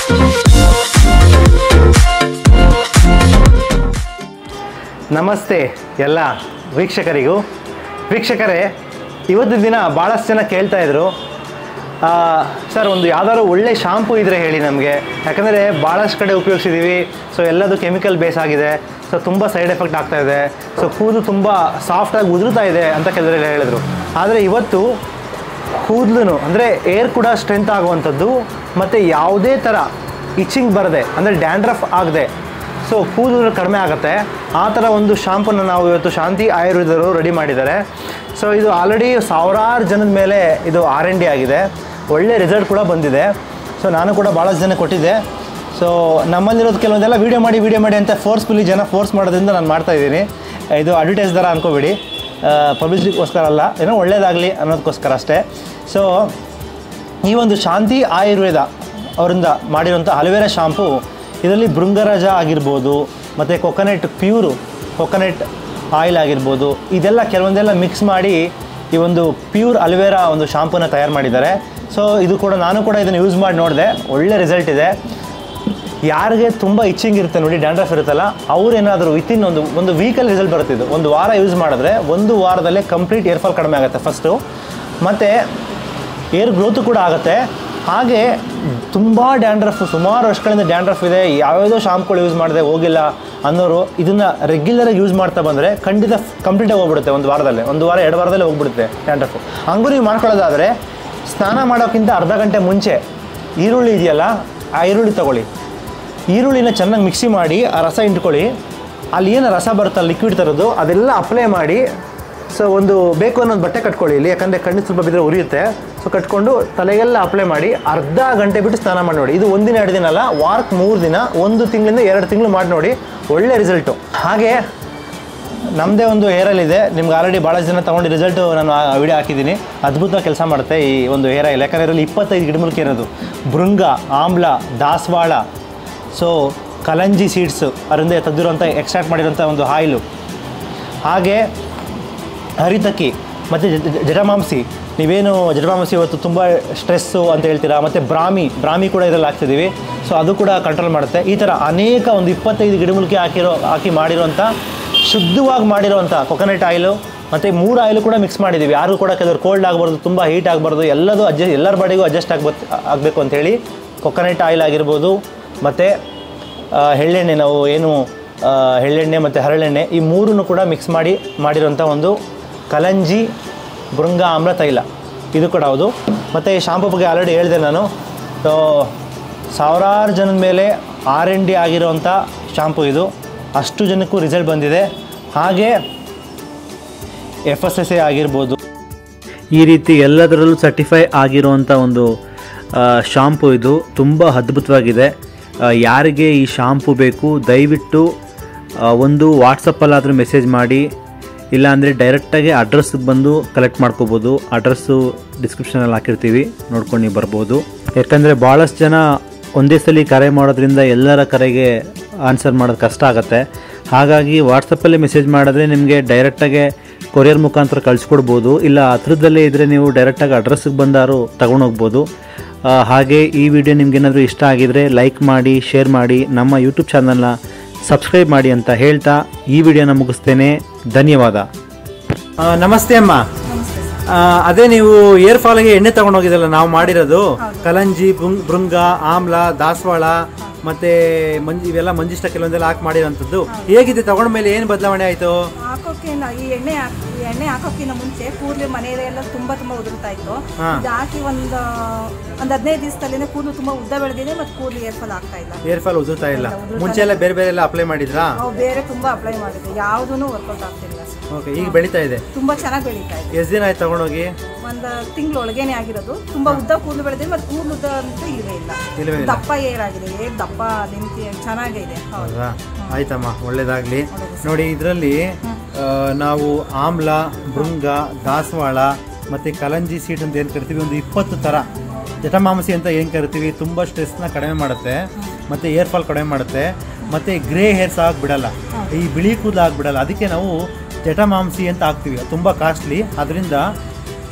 ನಮಸ್ತೆ ಎಲ್ಲ ವೀಕ್ಷಕರಿಗೂ ವೀಕ್ಷಕರೇ ಇವತ್ತಿನ ದಿನ ಭಾಳಷ್ಟು ಜನ ಕೇಳ್ತಾ ಇದ್ರು ಆ, ಸರ್ ಒಂದು ಯಾವ್ದಾದ್ರು ಒಳ್ಳೆ ಶಾಂಪು ಇದ್ದರೆ ಹೇಳಿ ನಮಗೆ ಯಾಕಂದರೆ ಭಾಳಷ್ಟು ಕಡೆ ಉಪಯೋಗಿಸಿದ್ದೀವಿ ಸೊ ಎಲ್ಲದು ಕೆಮಿಕಲ್ ಬೇಸ್ ಆಗಿದೆ ಸೊ ತುಂಬ ಸೈಡ್ ಎಫೆಕ್ಟ್ ಆಗ್ತಾ ಇದೆ ಸೊ ಕೂದಲು ತುಂಬ ಸಾಫ್ಟಾಗಿ ಉದುರುತ್ತಾ ಇದೆ ಅಂತ ಕೆಲವರೆಲ್ಲ ಹೇಳಿದ್ರು ಆದರೆ ಇವತ್ತು ಕೂದಲು ಅಂದರೆ ಏರ್ ಕೂಡ ಸ್ಟ್ರೆಂತ್ ಆಗುವಂಥದ್ದು ಮತ್ತು ಯಾವುದೇ ಥರ ಇಚ್ಚಿಂಗ್ ಬರದೆ ಅಂದರೆ ಡ್ಯಾಂಡ್ರಫ್ ಆಗದೆ ಸೊ ಕೂದಲು ಕಡಿಮೆ ಆಗುತ್ತೆ ಆ ಥರ ಒಂದು ಶಾಂಪೂನ ನಾವು ಇವತ್ತು ಶಾಂತಿ ಆಯುರ್ವೇದರು ರೆಡಿ ಮಾಡಿದ್ದಾರೆ ಸೊ ಇದು ಆಲ್ರೆಡಿ ಸಾವಿರಾರು ಜನದ ಮೇಲೆ ಇದು ಆರ್ ಎನ್ ಡಿ ಆಗಿದೆ ಒಳ್ಳೆ ರಿಸಲ್ಟ್ ಕೂಡ ಬಂದಿದೆ ಸೊ ನಾನು ಕೂಡ ಭಾಳಷ್ಟು ಜನ ಕೊಟ್ಟಿದ್ದೆ ಸೊ ನಮ್ಮಲ್ಲಿರೋದು ಕೆಲವೊಂದೆಲ್ಲ ವೀಡಿಯೋ ಮಾಡಿ ವೀಡಿಯೋ ಮಾಡಿ ಅಂತ ಫೋರ್ಸ್ಫುಲಿ ಜನ ಫೋರ್ಸ್ ಮಾಡೋದ್ರಿಂದ ನಾನು ಮಾಡ್ತಾ ಇದ್ದೀನಿ ಇದು ಅಡ್ವರ್ಟೈಸ್ ಥರ ಅನ್ಕೋಬೇಡಿ ಪಬ್ಲಿಸಿಟಿಗೋಸ್ಕರ ಅಲ್ಲ ಏನೋ ಒಳ್ಳೇದಾಗಲಿ ಅನ್ನೋದಕ್ಕೋಸ್ಕರ ಅಷ್ಟೇ ಸೊ ಈ ಒಂದು ಶಾಂತಿ ಆಯುರ್ವೇದ ಅವರಿಂದ ಮಾಡಿರುವಂಥ ಅಲೋವೆರಾ ಶಾಂಪು ಇದರಲ್ಲಿ ಭೃಂಗರಾಜ ಆಗಿರ್ಬೋದು ಮತ್ತು ಕೊಕೊನೆಟ್ ಪ್ಯೂರು ಕೊಕೊನೆಟ್ ಆಯಿಲ್ ಆಗಿರ್ಬೋದು ಇದೆಲ್ಲ ಕೆಲವೊಂದೆಲ್ಲ ಮಿಕ್ಸ್ ಮಾಡಿ ಈ ಒಂದು ಪ್ಯೂರ್ ಅಲೋವೆರಾ ಒಂದು ಶಾಂಪೂನ ತಯಾರು ಮಾಡಿದ್ದಾರೆ ಸೊ ಇದು ಕೂಡ ನಾನು ಕೂಡ ಇದನ್ನು ಯೂಸ್ ಮಾಡಿ ನೋಡಿದೆ ಒಳ್ಳೆ ರಿಸಲ್ಟ್ ಇದೆ ಯಾರಿಗೆ ತುಂಬ ಇಚ್ಚಿಂಗ್ ಇರುತ್ತೆ ನೋಡಿ ಡ್ಯಾಂಡ್ರಫ್ ಇರುತ್ತಲ್ಲ ಅವ್ರೇನಾದರೂ ವಿತಿನ್ ಒಂದು ಒಂದು ವೀಕಲ್ಲಿ ರಿಸಲ್ಟ್ ಬರುತ್ತಿದ್ದು ಒಂದು ವಾರ ಯೂಸ್ ಮಾಡಿದ್ರೆ ಒಂದು ವಾರದಲ್ಲೇ ಕಂಪ್ಲೀಟ್ ಏರ್ ಫಾಲ್ ಕಡಿಮೆ ಆಗುತ್ತೆ ಫಸ್ಟು ಮತ್ತು ಏರ್ ಗ್ರೋತು ಕೂಡ ಆಗುತ್ತೆ ಹಾಗೆ ತುಂಬ ಡ್ಯಾಂಡ್ರಫ್ ಸುಮಾರು ವರ್ಷಗಳಿಂದ ಡ್ಯಾಂಡ್ರಫ್ ಇದೆ ಯಾವ್ಯಾವುದೋ ಶಾಂಪುಗಳು ಯೂಸ್ ಮಾಡಿದೆ ಹೋಗಿಲ್ಲ ಅನ್ನೋರು ಇದನ್ನು ರೆಗ್ಯುಲರಾಗಿ ಯೂಸ್ ಮಾಡ್ತಾ ಬಂದರೆ ಖಂಡಿತ ಕಂಪ್ಲೀಟಾಗಿ ಹೋಗ್ಬಿಡುತ್ತೆ ಒಂದು ವಾರದಲ್ಲೇ ಒಂದು ವಾರ ಎರಡು ವಾರದಲ್ಲೇ ಹೋಗ್ಬಿಡುತ್ತೆ ಡ್ಯಾಂಡ್ರಫು ಹಂಗೂ ನೀವು ಮಾಡ್ಕೊಳ್ಳೋದಾದರೆ ಸ್ನಾನ ಮಾಡೋಕ್ಕಿಂತ ಅರ್ಧ ಗಂಟೆ ಮುಂಚೆ ಈರುಳ್ಳಿ ಇದೆಯಲ್ಲ ಆ ಈರುಳ್ಳಿ ತಗೊಳ್ಳಿ ಈರುಳ್ಳಿನ ಚೆನ್ನಾಗಿ ಮಿಕ್ಸಿ ಮಾಡಿ ಆ ರಸ ಇಂಟ್ಕೊಳ್ಳಿ ಅಲ್ಲಿ ಏನು ರಸ ಬರುತ್ತಲ್ಲ ಲಿಕ್ವಿಡ್ ಥರದ್ದು ಅದೆಲ್ಲ ಅಪ್ಲೈ ಮಾಡಿ ಸೊ ಒಂದು ಬೇಕು ಅನ್ನೋದು ಬಟ್ಟೆ ಕಟ್ಕೊಳ್ಳಿ ಇಲ್ಲಿ ಯಾಕಂದರೆ ಕಣ್ಣು ಸ್ವಲ್ಪ ಬಿದ್ದರೆ ಉರಿಯುತ್ತೆ ಸೊ ಕಟ್ಕೊಂಡು ತಲೆಗೆಲ್ಲ ಅಪ್ಲೈ ಮಾಡಿ ಅರ್ಧ ಗಂಟೆ ಬಿಟ್ಟು ಸ್ನಾನ ಮಾಡಿ ನೋಡಿ ಇದು ಒಂದಿನ ಎರಡು ದಿನ ಅಲ್ಲ ವಾರಕ್ಕೆ ಮೂರು ದಿನ ಒಂದು ತಿಂಗಳಿಂದ ಎರಡು ತಿಂಗಳು ಮಾಡಿ ನೋಡಿ ಒಳ್ಳೆ ರಿಸಲ್ಟು ಹಾಗೆ ನಮ್ಮದೇ ಒಂದು ಹೇರ್ ಆಯಿಲ್ ಇದೆ ನಿಮ್ಗೆ ಆಲ್ರೆಡಿ ಭಾಳಷ್ಟು ಜನ ತೊಗೊಂಡು ರಿಸಲ್ಟು ನಾನು ಆ ವಿಡಿಯೋ ಹಾಕಿದ್ದೀನಿ ಅದ್ಭುತ ಕೆಲಸ ಮಾಡುತ್ತೆ ಈ ಒಂದು ಹೇರ್ ಆಯಿಲ್ ಯಾಕಂದರೆ ಇದರಲ್ಲಿ ಇಪ್ಪತ್ತೈದು ಗಿಡಮೂಲಿಕೆ ಇರೋದು ಭೃಂಗ ಆಮ್ಲ ದಾಸವಾಳ ಸೊ ಕಲಂಜಿ ಸೀಡ್ಸು ಅದರಿಂದ ತೆಗೆದಿರುವಂಥ ಎಕ್ಸ್ಟ್ರಾಕ್ಟ್ ಮಾಡಿರೋಂಥ ಒಂದು ಆಯಿಲು ಹಾಗೆ ಹರಿತಕ್ಕಿ ಮತ್ತು ಜಟಮಾಂಸಿ ನೀವೇನು ಜಟಮಾಂಸಿ ಇವತ್ತು ತುಂಬ ಸ್ಟ್ರೆಸ್ಸು ಅಂತ ಹೇಳ್ತೀರಾ ಮತ್ತು ಬ್ರಾಹ್ಮಿ ಬ್ರಾಹ್ಮಿ ಕೂಡ ಇದರಲ್ಲಿ ಹಾಕ್ತಿದ್ದೀವಿ ಸೊ ಅದು ಕೂಡ ಕಂಟ್ರೋಲ್ ಮಾಡುತ್ತೆ ಈ ಥರ ಅನೇಕ ಒಂದು ಇಪ್ಪತ್ತೈದು ಗಿಡಮೂಲಿಕೆ ಹಾಕಿರೋ ಹಾಕಿ ಮಾಡಿರೋಂಥ ಶುದ್ಧವಾಗಿ ಮಾಡಿರೋಂಥ ಕೊಕೊನಟ್ ಆಯಿಲು ಮತ್ತು ಮೂರು ಆಯಿಲು ಕೂಡ ಮಿಕ್ಸ್ ಮಾಡಿದ್ದೀವಿ ಯಾರು ಕೂಡ ಕೆಲವರು ಕೋಲ್ಡ್ ಆಗಬಾರ್ದು ತುಂಬ ಹೀಟ್ ಆಗಬಾರ್ದು ಎಲ್ಲದೂ ಅಡ್ಜಸ್ಟ್ ಎಲ್ಲರ ಬಾಡಿಗೂ ಅಡ್ಜಸ್ಟ್ ಆಗ್ಬೇಕು ಆಗಬೇಕು ಅಂತೇಳಿ ಕೊಕೊನಟ್ ಆಯಿಲ್ ಆಗಿರ್ಬೋದು ಮತ್ತು ಎಳ್ಳೆಣ್ಣೆ ನಾವು ಏನು ಆ, ಎಳ್ಳೆಣ್ಣೆ ಮತ್ತು ಹರಳೆಣ್ಣೆ ಈ ಮೂರನ್ನು ಕೂಡ ಮಿಕ್ಸ್ ಮಾಡಿ ಮಾಡಿರೋಂಥ ಒಂದು ಕಲಂಜಿ ಭೃಂಗ ಆಮ್ಲ ತೈಲ ಇದು ಕೂಡ ಹೌದು ಮತ್ತು ಈ ಶಾಂಪು ಬಗ್ಗೆ ಆಲ್ರೆಡಿ ಹೇಳಿದೆ ನಾನು ಸೊ ಸಾವಿರಾರು ಜನದ ಮೇಲೆ ಆರ್ ಎನ್ ಡಿ ಆಗಿರೋಂಥ ಶಾಂಪು ಇದು ಅಷ್ಟು ಜನಕ್ಕೂ ರಿಸಲ್ಟ್ ಬಂದಿದೆ ಹಾಗೆ ಎಫ್ ಎಸ್ ಎಸ್ ಎ ಆಗಿರ್ಬೋದು ಈ ರೀತಿ ಎಲ್ಲದರಲ್ಲೂ ಸರ್ಟಿಫೈ ಆಗಿರುವಂಥ ಒಂದು ಶಾಂಪು ಇದು ತುಂಬ ಅದ್ಭುತವಾಗಿದೆ ಆ, ಯಾರಿಗೆ ಈ ಶಾಂಪು ಬೇಕು ದಯವಿಟ್ಟು ಆ, ಒಂದು ವಾಟ್ಸಪ್ಪಲ್ಲಾದರೂ ಮೆಸೇಜ್ ಮಾಡಿ ಇಲ್ಲಾಂದರೆ ಡೈರೆಕ್ಟಾಗಿ ಅಡ್ರೆಸ್ಗೆ ಬಂದು ಕಲೆಕ್ಟ್ ಮಾಡ್ಕೋಬೋದು ಅಡ್ರೆಸ್ಸು ಡಿಸ್ಕ್ರಿಪ್ಷನಲ್ಲಿ ಹಾಕಿರ್ತೀವಿ ನೋಡ್ಕೊಂಡು ನೀವು ಬರ್ಬೋದು ಯಾಕಂದರೆ ಭಾಳಷ್ಟು ಜನ ಒಂದೇ ಸಲ ಕರೆ ಮಾಡೋದ್ರಿಂದ ಎಲ್ಲರ ಕರೆಗೆ ಆನ್ಸರ್ ಮಾಡೋದು ಕಷ್ಟ ಆಗುತ್ತೆ ಹಾಗಾಗಿ ವಾಟ್ಸಪ್ಪಲ್ಲಿ ಮೆಸೇಜ್ ಮಾಡಿದ್ರೆ ನಿಮಗೆ ಡೈರೆಕ್ಟಾಗೆ ಕೊರಿಯರ್ ಮುಖಾಂತರ ಕಳಿಸ್ಕೊಡ್ಬೋದು ಇಲ್ಲ ಹತ್ರದಲ್ಲೇ ಇದ್ದರೆ ನೀವು ಡೈರೆಕ್ಟಾಗಿ ಅಡ್ರೆಸ್ಸಿಗೆ ಬಂದಾರು ತಗೊಂಡೋಗ್ಬೋದು ಆ, ಹಾಗೆ ಈ ವಿಡಿಯೋ ನಿಮ್ಗೇನಾದರೂ ಇಷ್ಟ ಆಗಿದರೆ ಲೈಕ್ ಮಾಡಿ ಶೇರ್ ಮಾಡಿ ನಮ್ಮ ಯೂಟ್ಯೂಬ್ ಚಾನಲ್ನ ಸಬ್ಸ್ಕ್ರೈಬ್ ಮಾಡಿ ಅಂತ ಹೇಳ್ತಾ ಈ ವಿಡಿಯೋನ ಮುಗಿಸ್ತೇನೆ ಧನ್ಯವಾದ ಆ, ನಮಸ್ತೆ ಅಮ್ಮ ಆ, ಅದೇ ನೀವು ಏರ್ ಫಾಲ್ಗೆ ಎಣ್ಣೆ ತಗೊಂಡು ಹೋಗಿದ್ದಲ್ಲ ನಾವು ಮಾಡಿರೋದು ಕಲಂಜಿ ಭೃಂಗ್- ಭೃಂಗ ಆಮ್ಲ ದಾಸವಾಳ ಮತ್ತೆ ಮಂಜ್ ಇವೆಲ್ಲ ಮಂಜಿಷ್ಟ ಕೆಲವೊಂದೆಲ್ಲ ಹಾಕಿ ಮಾಡಿರೋಂಥದ್ದು ಹೇಗಿದೆ ತಗೊಂಡ ಮೇಲೆ ಏನು ಬದಲಾವಣೆ ಆಯಿತು ಹಾಕೋಕ್ಕಿಂತ ಈ ಎಣ್ಣೆ ಹಾಕ್- ಈ ಎಣ್ಣೆ ಹಾಕೋಕ್ಕಿಂತ ಮುಂಚೆ ಕೂದಲು ಮನೆಯಲ್ಲ ತುಂಬಾ ತುಂಬಾ ಉದುರ್ತಾ ಇತ್ತು ಹಾ. ಇದು ಹಾಕಿ ಒಂದು ಒಂದ್ ಹದಿನೈದು ದಿವಸದಲ್ಲಿನೇ ಕೂದಲು ತುಂಬಾ ಉದ್ದ ಬೆಳೆದಿದೆ ಮತ್ತೆ ಕೂದಲು ಏರ್ ಫಾಲ್ ಆಗ್ತಾ ಇಲ್ಲ ಏರ್ ಫಾಲ್ ಉದುರ್ತಾ ಇಲ್ಲ ಇಲ್ಲ, ಉದುರ್ತಾ ಮುಂಚೆ ಎಲ್ಲ ಬೇರೆ ಬೇರೆ ಎಲ್ಲ ಅಪ್ಲೈ ಮಾಡಿದ್ರಾ ನಾವು ಬೇರೆ ತುಂಬಾ ಅಪ್ಲೈ ಮಾಡಿದ್ವಿ ಯಾವುದೂ ವರ್ಕೌಟ್ ಆಗ್ತಿಲ್ಲ ಓಕೆ ಈಗ ಬೆಳೀತಾ ಇದೆ ತುಂಬಾ ಚೆನ್ನಾಗಿ ಬೆಳೀತಾ ಇದೆ ಎಷ್ಟು ದಿನ ಆಯ್ತು ತಗೊಂಡೋಗಿ ಒಂದು ತಿಂಗಳೊಳಗೇನೆ ಆಗಿರೋದು ತುಂಬಾ ಉದ್ದ ಕೂದಲು ಬೆಳೆದಿದೆ ಮತ್ತೆ ಕೂದಲು ಉದ್ದ ಅಂತ ಇಲ್ಲವೇ ಇಲ್ಲ ಇಲ್ಲವೇ ಇಲ್ಲ ದಪ್ಪ ಏರ್ ಆಗಿದೆ ಏರ್ ದಪ್ಪ ನಿಂತಿ ಚೆನ್ನಾಗೇ ಇದೆ ಹೌದು ಹೌದಾ ಆಯ್ತಮ್ಮ ಒಳ್ಳೇದಾಗ್ಲಿ ನೋಡಿ ಇದರಲ್ಲಿ ನಾವು ಆಮ್ಲ ಭೃಂಗ ದಾಸವಾಳ ಮತ್ತು ಕಲಂಜಿ ಸೀಟ್ ಅಂತ ಏನು ಕರಿತೀವಿ ಒಂದು ಇಪ್ಪತ್ತು ಥರ ಜಟಮಾಂಸಿ ಅಂತ ಏನು ಕರಿತೀವಿ ತುಂಬ ಸ್ಟ್ರೆಸ್ನ ಕಡಿಮೆ ಮಾಡುತ್ತೆ ಮತ್ತು ಏರ್ ಫಾಲ್ ಕಡಿಮೆ ಮಾಡುತ್ತೆ ಮತ್ತು ಗ್ರೇ ಹೇರ್ಸ್ ಬಿಡಲ್ಲ ಈ ಬಿಳಿ ಕೂದಲು ಆಗಿಬಿಡಲ್ಲ ಅದಕ್ಕೆ ನಾವು ಜಟಮಾಂಸಿ ಅಂತ ಹಾಕ್ತೀವಿ ತುಂಬ ಕಾಸ್ಟ್ಲಿ ಅದರಿಂದ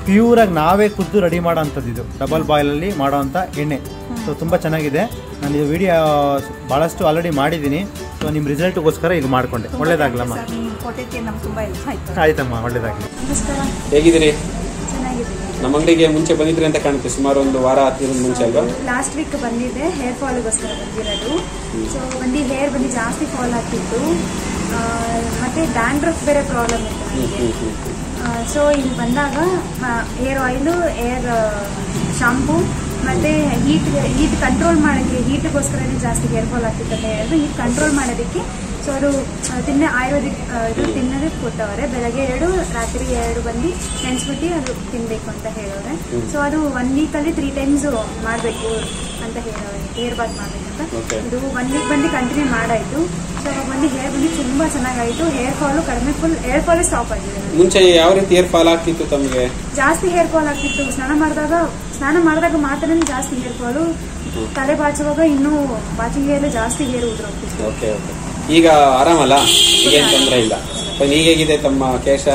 ಪ್ಯೂರಾಗಿ ನಾವೇ ಖುದ್ದು ರೆಡಿ ಮಾಡೋ ಅಂಥದ್ದು ಇದು ಡಬಲ್ ಬಾಯ್ಲಲ್ಲಿ ಮಾಡೋವಂಥ ಎಣ್ಣೆ ಸೊ ತುಂಬ ಚೆನ್ನಾಗಿದೆ ನಾನು ಇದು ವಿಡಿಯೋ ಭಾಳಷ್ಟು ಆಲ್ರೆಡಿ ಮಾಡಿದ್ದೀನಿ ಸೊ ನಿಮ್ಮ ರಿಸಲ್ಟ್ಗೋಸ್ಕರ ಇದು ಮಾಡಿಕೊಂಡೆ ಒಳ್ಳೇದಾಗಲಮ್ಮ ಸರ್ ನೀವು ಕೊಟ್ಟಿದ್ದಕ್ಕೆ ನಮ್ಗೆ ತುಂಬ ಹೆಲ್ಪ್ ಆಯಿತು ಆಯ್ತಮ್ಮ ಒಳ್ಳೇದಾಗಲಿ ನಮಸ್ಕಾರ ಹೇಗಿದ್ದೀರಿ ಚೆನ್ನಾಗಿದ್ದೀನಿ ನಮ್ಮ ಅಂಗಡಿಗೆ ಮುಂಚೆ ಬಂದಿದ್ರಿ ಅಂತ ಕಾಣುತ್ತೆ ಸುಮಾರು ಒಂದು ವಾರ ಹತ್ತಿರದ ಮುಂಚೆ ಅಲ್ವಾ ಲಾಸ್ಟ್ ವೀಕ್ ಬಂದಿದ್ದೆ ಹೇರ್ ಫಾಲ್ಗೋಸ್ಕರ ಬಂದಿರೋದು ಸೊ ಬಂದು ಹೇರ್ ಬಂದು ಜಾಸ್ತಿ ಫಾಲ್ ಆಗ್ತಿತ್ತು ಆ, ಮತ್ತೆ ಡ್ಯಾಂಡ್ರಫ್ ಬೇರೆ ಪ್ರಾಬ್ಲಮ್ ಇತ್ತು ನನಗೆ ಸೊ ಇಲ್ಲಿ ಬಂದಾಗ ಹೇರ್ ಆಯಿಲು ಏರ್ ಶಾಂಪೂ ಮತ್ತೆ ಹೀಟ್ ಹೀಟ್ ಕಂಟ್ರೋಲ್ ಮಾಡೋಕ್ಕೆ ಹೀಟ್ಗೋಸ್ಕರನೇ ಜಾಸ್ತಿ ಹೇರ್ ಫಾಲ್ ಆಗ್ತಿತ್ತು ಅಂತ ಹೇಳಿದ್ರು ಹೀಟ್ ಕಂಟ್ರೋಲ್ ಮಾಡೋದಕ್ಕೆ ಸೊ ಅದು ಆ, ತಿನ್ನೆ ಆಯುರ್ವೇದಿಕ್ ಆ, ಇದು ತಿನ್ನೋದಕ್ಕೆ ಕೊಟ್ಟವ್ರೆ ಬೆಳಗ್ಗೆ ಎರಡು ರಾತ್ರಿ ಎರಡು ಬಂದು ನೆನೆಸ್ಬಿಟ್ಟು ಅದು ತಿನ್ನಬೇಕು ಅಂತ ಹೇಳೋರೆ ಸೊ ಅದು ಒನ್ ವೀಕಲ್ಲಿ ತ್ರೀ ಟೈಮ್ಸ್ ಮಾಡಬೇಕು ಅಂತ ಹೇಳೋರೆ ಹೇರ್ ಬಾತ್ ಮಾಡಬೇಕಂತ Okay. ಇದು ಒನ್ ವೀಕ್ ಬಂದು ಕಂಟಿನ್ಯೂ ಮಾಡಾಯಿತು ಸೊ ಅವಾಗ ಬಂದು ಹೇರ್ ಬಂದು ತುಂಬ ಚೆನ್ನಾಗಾಯಿತು ಹೇರ್ ಫಾಲು ಕಡಿಮೆ ಫುಲ್ ಹೇರ್ ಫಾಲೇ ಸ್ಟಾಪ್ ಆಗಿದೆ ನನಗೆ. ಮುಂಚೆ ಯಾವ ರೀತಿ ಹೇರ್ ಫಾಲ್ ಆಗ್ತಿತ್ತು ತಮಗೆ ಜಾಸ್ತಿ ಹೇರ್ ಫಾಲ್ ಆಗ್ತಿತ್ತು ಸ್ನಾನ ಮಾಡಿದಾಗ ಸ್ನಾನ ಮಾಡಿದಾಗ ಮಾತ್ರ ಜಾಸ್ತಿ ಹೇರ್ ಫಾಲು ತಲೆ ಬಾಚುವಾಗ ಇನ್ನೂ ಬಾಚಿಂಗ್ ಹೇರ್ ಜಾಸ್ತಿ ಹೇರ್ ಉದುರೋಗ್ತಿತ್ತು ಓಕೆ ಓಕೆ ಈಗ ಆರಾಮಲ್ಲ ಈಗೇನು ತೊಂದರೆ ಇಲ್ಲ ಫೈನ್ ಈಗ ಹೇಗಿದೆ ತಮ್ಮ ಕೇಶ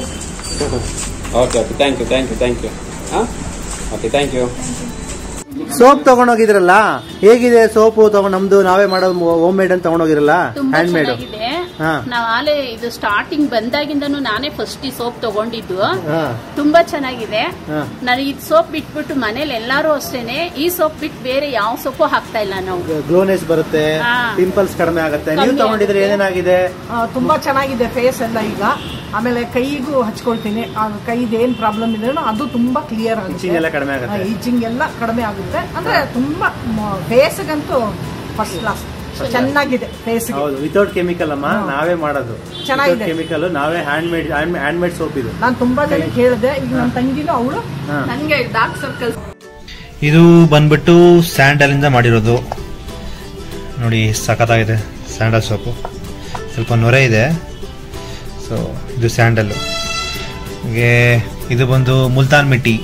okay okay thank you thank you thank you ಹಾಂ ಓಕೆ ಥ್ಯಾಂಕ್ ಯು ಸೋಪ್ ತಗೊಂಡೋಗಿದ್ರಲ್ಲ ಹೇಗಿದೆ ಸೋಪು ತಗೊಂಡು ನಮ್ದು ನಾವೇ ಮಾಡೋದು ಹೋಮ್ ಮೇಡ್ ಅಂತ ತಗೊಂಡೋಗಿರಲ್ಲ ತುಂಬಾ ಹ್ಯಾಂಡ್ ಮೇಡ್ ಚೆನ್ನಾಗಿದೆ ಹಾ. ನಾವು ಆಲೆ ಇದು ಸ್ಟಾರ್ಟಿಂಗ್ ಬಂದಾಗಿಂದನು ನಾನೇ ಫಸ್ಟ್ ಈ ಸೋಪ್ ತಗೊಂಡಿದ್ದು ಹಾ ತುಂಬಾ ಚೆನ್ನಾಗಿದೆ ಹಾ. ನಾನು ಈ ಸೋಪ್ ಬಿಟ್ಬಿಟ್ಟು ಮನೇಲಿ ಎಲ್ಲಾರು ಅಷ್ಟೇನೆ ಈ ಸೋಪ್ ಬಿಟ್ಟು ಬೇರೆ ಯಾವ ಸೋಪು ಹಾಕ್ತಾ ಇಲ್ಲ ನಾವು ಗ್ಲೋನೆಸ್ ಬರುತ್ತೆ ಹಾ. ಪಿಂಪಲ್ಸ್ ಕಡಿಮೆ ಆಗುತ್ತೆ ನೀವು ಕಮ್ಮಿ ತಗೊಂಡಿದ್ರೆ ಆಗುತ್ತೆ. ಏನೇನಾಗಿದೆ ಆ, ತುಂಬಾ ಚೆನ್ನಾಗಿದೆ ಫೇಸ್ ಎಲ್ಲ ಈಗ ಆಮೇಲೆ ಕೈಗೂ ಹಚ್ಕೊಳ್ತೀನಿ ಆ ಕೈದು ಏನ್ ಪ್ರಾಬ್ಲಮ್ ಇದೆ ಅದು ತುಂಬಾ ಕ್ಲಿಯರ್ Itching ಎಲ್ಲ ಕಡಿಮೆ ಆಗುತ್ತೆ. ಈಚಿಂಗ್ ಎಲ್ಲ ಕಡಿಮೆ ಆಗುತ್ತೆ ಅಂದ್ರೆ ತುಂಬಾ ಫೇಸ್ಗಂತೂ ಫಸ್ಟ್ ಕ್ಲಾಸ್ ಚೆನ್ನಾಗಿದೆ ಫೇಸ್ಗೆ ಹೌದು ವಿತೌಟ್ ಕೆಮಿಕಲ್ ಅಮ್ಮ ನಾವೇ ಮಾಡೋದು ಚೆನ್ನಾಗಿದೆ. ಕೆಮಿಕಲ್ ನಾವೇ hand made hand made soap ಇದು ನಾನು ತುಂಬಾ ಜನ ಕೇಳಿದೆ ಈಗ ನನ್ನ ತಂಗಿನೂ ಅವಳು ಹಾ. ನನಗೆ ಡಾರ್ಕ್ ಸರ್ಕಲ್ಸ್ ಇದು ಬಂದ್ಬಿಟ್ಟು ಸ್ಯಾಂಡಲ್ ಇಂದ ಮಾಡಿರೋದು ನೋಡಿ ಸಖತ್ತಾಗಿದೆ ಸ್ಯಾಂಡಲ್ ಸೋಪು ಸ್ವಲ್ಪ ನೊರೆ ಇದೆ ಸೊ ಇದು ಸ್ಯಾಂಡಲ್ಲು ಹಾಗೆ ಇದು ಬಂದು ಮುಲ್ತಾನ್ ಮಿಟ್ಟಿ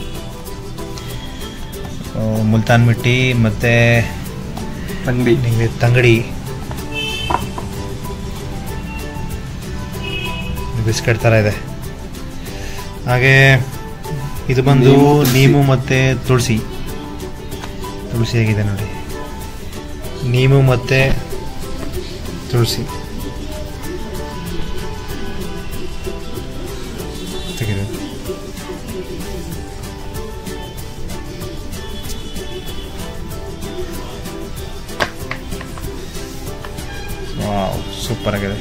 ಸೊ, ಮುಲ್ತಾನ್ ಮಿಟ್ಟಿ ಮತ್ತು ತಂಗಡಿ ತಂಗಡಿ ಬಿಸ್ಕೆಟ್ ಥರ ಇದೆ ಹಾಗೆ ಇದು ಬಂದು ನೀಮು ಮತ್ತು ತುಳಸಿ ತುಳಸಿ ಹೇಗಿದೆ ನೋಡಿ ನೀಮು ಮತ್ತು ತುಳಸಿ ತೆಗೆದು ವಾವ್ ಸೂಪರ್ ಆಗಿದೆ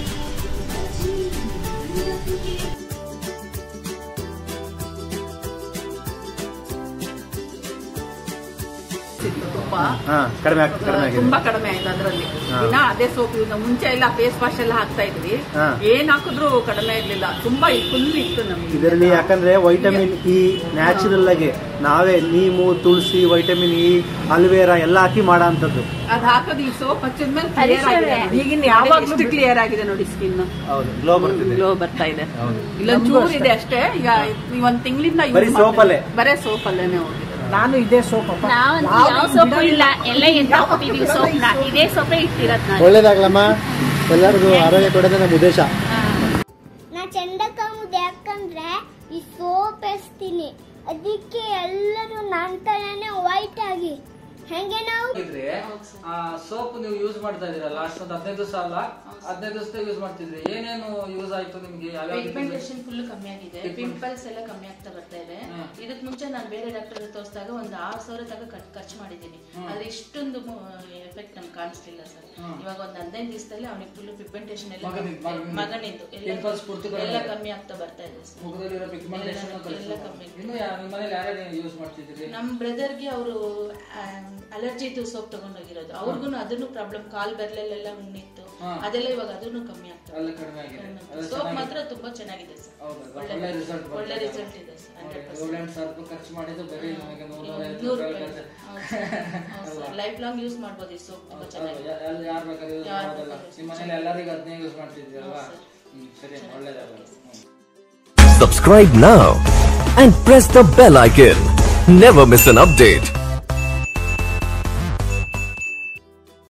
ತುಂಬಾ ಹಾ ಕಡಿಮೆ ಆಗ್ತದೆ ಕಡಿಮೆ ಆಗಿದೆ ತುಂಬಾ ಕಡಿಮೆ ಆಯ್ತು ಅದರಲ್ಲಿ ದಿನ ಅದೇ ಸೋಪ್ ಯೂಸ್ ಮುಂಚೆ ಎಲ್ಲ ಫೇಸ್ ವಾಶ್ ಎಲ್ಲ ಹಾಕ್ತಾ ಇದ್ವಿ ಹಾ. ಏನ್ ಹಾಕಿದ್ರು ಕಡಿಮೆ ಇರ್ಲಿಲ್ಲ ತುಂಬಾ ಫುಲ್ ಇತ್ತು ನಮಗೆ ಇದರಲ್ಲಿ ಯಾಕಂದ್ರೆ ವೈಟಮಿನ್ ಇ ನ್ಯಾಚುರಲ್ ಆಗಿ ನಾವೇ neem tulsi vitamin E aloe vera ಎಲ್ಲ ಹಾಕಿ ಮಾಡೋ ಅಂಥದ್ದು ಅದ್ ಹಾಕೋದು ಈ ಸೋಪ್ ಹಚ್ಚಿದ್ಮೇಲೆ ಕ್ಲಿಯರ್ ಹರೀಶ್ ಆಗಿದೆ ಅವ್ರೆ. ನೋಡಿ. ಈಗಿನ ಯಾವಾಗ್ಲೂ ಕ್ಲಿಯರ್ ಆಗಿದೆ ನೋಡಿ ಸ್ಕಿನ್ ಹೌದು ಗ್ಲೋ ಬರ್ತಿದೆ ಗ್ಲೋ ಬರ್ತಾ ಇದೆ ಹೌದು ಇಲ್ಲೊಂದ್ ಚೂರ್ ಇದೆ ಅಷ್ಟೇ ಈಗ ಈ ಒಂದ್ ತಿಂಗಳಿಂದ ಬರೀ soap ಅಲ್ಲೇ? ಬರೇ ಸೋಪ್ ಅಲ್ಲೇನೆ ಹೋಗಿದೆ ನಾನು ಇದೇ ಸೋಪ್ ನಾವಂತೂ ಯಾವ ಸೋಪು ಇಲ್ಲ ಎಲ್ಲ ಎಂತ ಹಾಕ್ತಿದೀವಿ ಸೋಪ್ನ ಇದೇ ಸೋಪೇ ಇಟ್ಟಿರೋದು ನಾನು ಒಳ್ಳೇದಾಗ್ಲಮ್ಮ ಎಲ್ಲರಿಗೂ ಆರೋಗ್ಯ ಕೊಡೋದೇ ನಮ್ಮ ಉದ್ದೇಶ ನಾ ಚಂದಕ್ಕ ಮುದ್ದೆ ಯಾಕಂದ್ರೆ ಈ ಸೋಪ್ ಎಸ್ತೀನಿ ಅದಕ್ಕೆ ಎಲ್ಲರೂ ನನ್ನ ತರನೇ ವೈಟ್ ಆಗಿ ಹೆಂಗೆ ನಾವು ಇದ್ರೆ ಆ ಸೋಪ್ ನೀವು ಯೂಸ್ ಮಾಡ್ತಾ ಇದೀರಲ್ಲ ಅಷ್ಟೊಂದು ಹದಿನೈದು ದಿವಸ ಅಲ್ಲ ಹದಿನೈದು ದಿವಸ ಯೂಸ್ ಮಾಡ್ತಿದ್ರಿ ಏನೇನು ಯೂಸ್ ಆಯ್ತು ನಿಮ್ಗೆ ಯಾವ್ಯಾವ ಪಿಗ್ಮೆಂಟೇಷನ್ ಫುಲ್ ಕಮ್ಮಿ ಆಗಿದೆ ಪಿಂಪಲ್ಸ್ ಎಲ್ಲ ಕಮ್ಮಿ ಆಗ್ತಾ ಬರ್ತಾ ಇದೆ ಇದಕ್ ಮುಂಚೆ ನಾನು ಬೇರೆ ಡಾಕ್ಟರ್ ತೋರಿಸಿದಾಗ ಒಂದು ಆರು ಸಾವಿರ ತನಕ ಖರ್ಚು- ಖರ್ಚು ಮಾಡಿದ್ದೀನಿ ಆದ್ರೆ ಇಷ್ಟೊಂದು ಎಫೆಕ್ಟ್ ನಮ್ಗೆ ಕಾಣಿಸ್ಲಿಲ್ಲ ಸರ್ ಇವಾಗ ಒಂದು ಹದಿನೈದು ದಿವಸದಲ್ಲಿ ಅವನಿಗೆ ಫುಲ್ ಪಿಗ್ಮೆಂಟೇಷನ್ ಎಲ್ಲ ಮಗನಿದ್ದು, ಮಗನಿದ್ದು. ಮಗನಿದ್ದು Pimples ಪೂರ್ತಿ ಎಲ್ಲ ಕಡಿಮೆ ಎಲ್ಲ ಆಗಿದೆ. ಕಮ್ಮಿ ಆಗ್ತಾ ಬರ್ತಾ ಇದೆ ಸರ್ ಮುಖದಲ್ಲಿರೋ ಪಿಗ್ಮೆಂಟೇಷನ್ ಎಲ್ಲ- ಎಲ್ಲ ಕಮ್ಮಿ ಆಗಿದೆ. ಇನ್ನು ಯಾ- ನಿಮ್ಮ ಮನೇಲಿ ಯಾರ್ಯಾರು ಯೂಸ್ ಮಾಡ್ತಿದ್ರಿ ನಮ್ ಬ್ರದರ್ಗೆ ಅವರು ಅಲರ್ಜಿದು ಸೋಪ್ ತಗೊಂಡೋಗಿರೋದು ಅವ್ರಿಗೂ ಅದನ್ನು ಪ್ರಾಬ್ಲಮ್ ಕಾಲ್ ಬೆರಳಲ್ಲೆಲ್ಲ ಹುಣ್ಣಿತ್ತು ಹಾ. ಅದೆಲ್ಲ ಇವಾಗ ಅದನ್ನು ಕಮ್ಮಿ ಆಗ್ತದೆ ಎಲ್ಲ ಕಡಿಮೆ ಆಗಿದೆ ಎಲ್ಲ ಸೋಪ್ ಚೆನ್ನಾಗಿದೆ. ಮಾತ್ರ ತುಂಬಾ ಚೆನ್ನಾಗಿದೆ ಸರ್ ಹೌದಾ? ಒಳ್ಳೆ ಒಳ್ಳೆ ರಿಸಲ್ಟ್ ಒಳ್ಳೆ ರಿಸಲ್ಟ್ ಇದೆ ಸರ್ ಹಂಡ್ರೆಡ್ ಏಳೆಂಟು ಸಾವಿರ ರೂಪಾಯಿ ಖರ್ಚು ಮಾಡಿದ್ದು ಬರೀ ನಮಗೆ ನೂರ ನೂರೈವತ್ತು ನೂರು ರೂಪಾಯಿ ರೂಪಾಯಿ ಖರ್ಚು. ಲೈಫ್ ಲಾಂಗ್ ಯೂಸ್ ಮಾಡ್ಬೋದು ಈ ಸೋಪ್ ತುಂಬಾ ಚೆನ್ನಾಗಿದೆ ಯಾರು ಯಾರು ಬೇಕಾದ್ರೆ ಯೂಸ್ ಯಾರ್ ಮಾಡೋದಲ್ಲ ಬೇಕಾದ್ರೂ ನಿಮ್ಮ ಮನೇಲಿ ಎಲ್ಲರಿಗೂ ಅದನ್ನೇ ಯೂಸ್ ಮಾಡ್ತಿದ್ರಿ ಅಲ್ವಾ ಹೌದು ಹ್ಮ್ ಸರಿ ಒಳ್ಳೇದಲ್ಲ ಹ್ಮ್ Subscribe now and press the bell icon. Never miss an update.